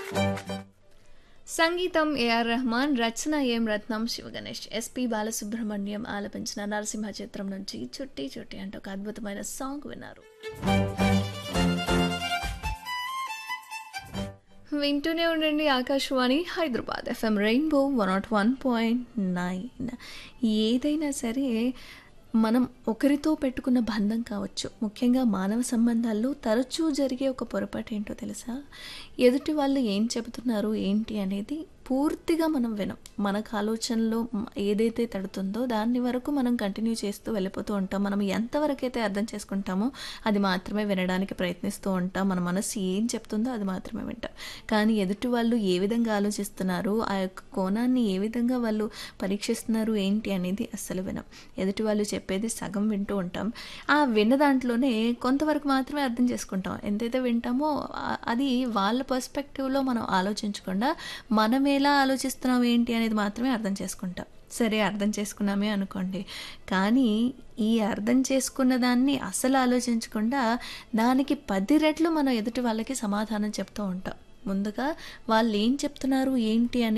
సంగీతం ఏఆర్ రెహమాన్ రచన ఏం రత్నం శివగణేష్ ఎస్పి బాలసుబ్రహ్మణ్యం ఆలపించిన నరసింహ చిత్రం నుంచి చుట్టి చుట్టి అంటూ ఒక అద్భుతమైన సాంగ్ విన్నారు వింటూనే ఉండండి Akashvani Hyderabad FM Rainbow one nought one point nine ఏదైనా సరే మనం ఒకరితో పెట్టుకున్న బంధం కావచ్చు ముఖ్యంగా మానవ సంబంధాల్లో తరచూ జరిగే ఒక పొరపాటు ఏంటో తెలుసా ఎదుటి వాళ్ళు ఏం చెబుతున్నారు ఏంటి అనేది పూర్తిగా మనం వినం మనకు ఆలోచనలో మ- ఏదైతే తడుతుందో దాన్ని వరకు మనం కంటిన్యూ చేస్తూ వెళ్ళిపోతూ ఉంటాం మనం ఎంతవరకు అయితే అర్థం చేసుకుంటామో అది మాత్రమే వినడానికి ప్రయత్నిస్తూ ఉంటాం మన మనసు ఏం చెప్తుందో అది మాత్రమే వింటాం కానీ ఎదుటి వాళ్ళు ఏ విధంగా ఆలోచిస్తున్నారు ఆ యొక్క కోణాన్ని ఏ విధంగా వాళ్ళు పరీక్షిస్తున్నారు ఏంటి అనేది అస్సలు వినం ఎదుటి వాళ్ళు చెప్పేది సగం వింటూ ఉంటాం ఆ విన్న దాంట్లోనే కొంతవరకు మాత్రమే అర్థం చేసుకుంటాం ఎంతైతే వింటామో ఆ- అది వాళ్ళ పర్స్పెక్టివ్లో మనం ఆలోచించకుండా మనం ఎలా ఆలోచిస్తున్నాం ఏంటి అనేది మాత్రమే అర్థం చేసుకుంటాం సరే అర్థం చేసుకున్నామే అనుకోండి కానీ ఈ అర్థం చేసుకున్న దాన్ని అసలు ఆలోచించకుండా దానికి పది రెట్లు మనం ఎదుటి వాళ్ళకి సమాధానం చెప్తూ ఉంటాం ముందుగా వాళ్ళు ఏం చెప్తున్నారు ఏంటి అని